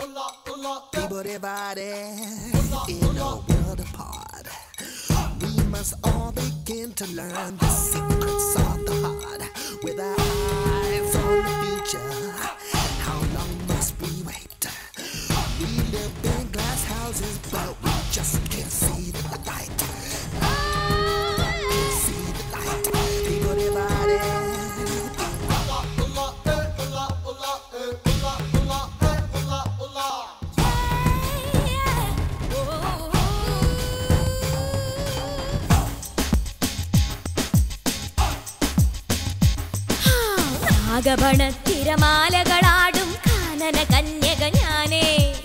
People divided in a world apart. We must all begin to learn the secrets of the heart with our eyes on the future. How long must we wait? We live in glass houses, but we just can't see the light. Can't see the light. People divided. നാഗപണ തിരമാലകളാടും കാനന കന്യക ഞാനേ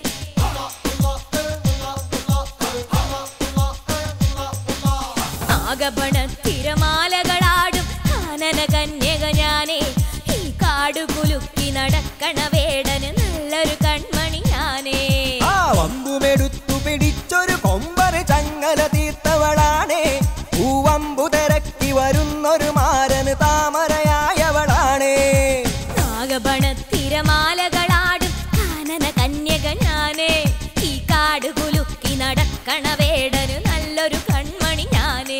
നാഗപണ തിരമാലകളാടും കാനന കന്യക ഞാനേ ഈ കാടു കുലുക്കി നടക്കണ വേടന് നല്ലൊരു കൺമണി ഞാനേ ആ വമ്പുമെടുത്തു പിടിച്ചൊരു കൊമ്പര് ചങ്ങല തീർത്തവളാണേ പൂവമ്പു തിരക്കി വരുന്നൊരു മാരന് താമരയായവളാണേ നാഗപണ തിരമാലകളാടും കാനന കന്യക ഞാനേ ഈ കാട് കുലുക്കി നടക്കണ വേടന് നല്ലൊരു കൺമണി ഞാനേ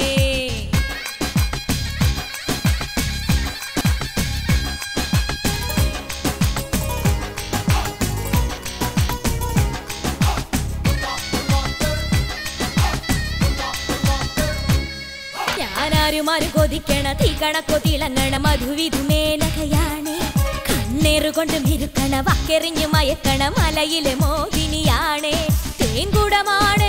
ഞാനാരുമാരും കൊതിക്കണ തീ കണക്കോ തിളങ്ങണ മധുവിധു മേനകയാണ് കണ്ണേറു കൊണ്ട് മിരുക്കണ വക്കെറിഞ്ഞു മയക്കണ മലയിലെ മോഹിനിയാണ് തേൻകുടമാണ്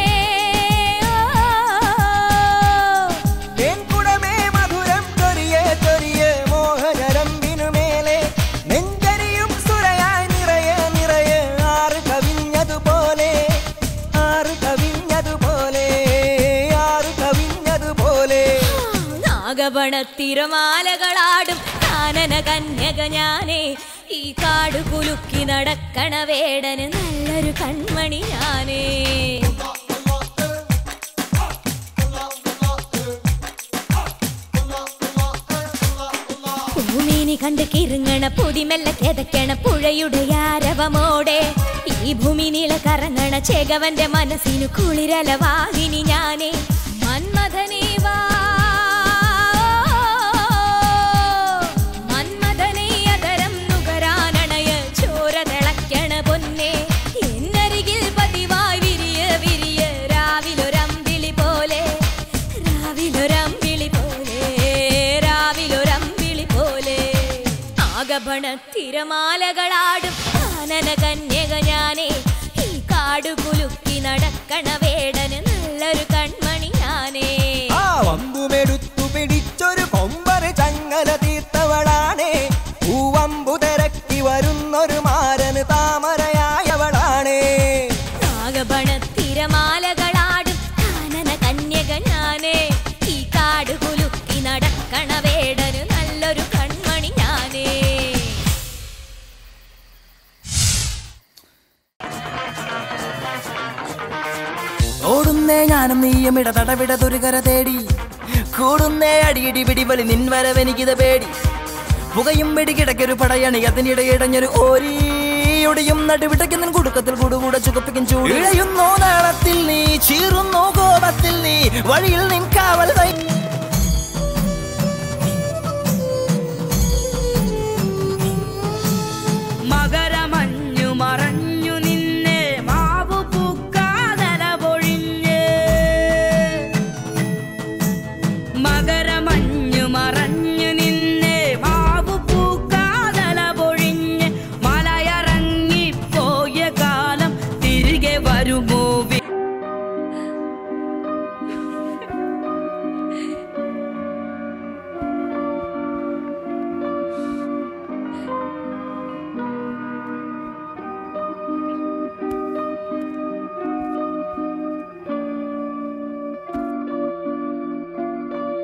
തേൻകുടമേ മധുരം ചൊരിയേ ചൊരിയേ മോഹനരമ്പിനു മേലെ നെഞ്ചരിയും സുരയായി നിറയെ നിറയെ ആറ് കവിഞ്ഞതുപോലെ ആറ് കവിഞ്ഞതുപോലെ ആറ് കവിഞ്ഞതുപോലെ നാഗപണ തിരമാലകളാടും കാനന കന്യക ഞാനേ ഈ കാട് കുലുക്കി നടക്കണ വേടന് നല്ലൊരു കൺമണി ഞാനേ ഭൂമിനി കണ്ട് കിറുങ്ങണ പൊതിമെല്ല കിതക്കണ പുഴയുടെ ആരവമോടെ ഈ ഭൂമി നീള കറങ്ങണ ചേകവന്റെ മനസ്സിനു കുളിരലവാഹിനി ഞാനേ മന്മഥനേ വാ മന്മഥനേ അതരം നുകരാനണയ ചോര തിളയ്ക്കണ പൊന്നേ എന്നരികിൽ പതിവായി വിരിയ വിരിയ രാവിലൊരമ്പിളി പോലെ രാവിലൊരമ്പിളി പോലെ രാവിലൊരമ്പിളി പോലെ ആകഭണ തിരമാലകളാടും കാനന കന്യക ഞാനേ ഈ കാടു കുലുക്കി നടക്കണ വേടന് നല്ലൊരു കൺമണി ഞാനേ ആ വമ്പുമെടുത്തു പിടിച്ചൊരു കൊമ്പര് ചങ്ങല തീർത്തവളാണേ പൂവമ്പു തിരക്കി വരുന്നൊരു മാരന് താമരയായവളാണേ നാഗപണ തിരമാലകളാടും കാനന കന്യക ഞാനേ ഈ കാട് കുലുക്കി നടക്കണ വേടന് നല്ലൊരു കൺമണി ഞാനേ ഓടുന്നേ ഞാനും നീയും ഇട തടവിട ദുർകര തേടി കൂടുന്നേ അടിയിടി പിടിപൊളി നിൻ വരവെനിക്കിത് പേടി പുകയും വെടികിടക്കൊരു പടയണി അതിനിടെ ഇടഞ്ഞൊരു ഓരിയൊടിയും നടുവിടയ്ക്കുന്ന കുടുക്കത്തിൽ കൂടുകൂടെ ചുകപ്പിക്കും ചൂട് ഇഴയുന്നോ നാളത്തിൽ നീ ചീറുന്നോ കോപത്തിൽ നീ വഴിയിൽ നിൻ കാവൽ തൈ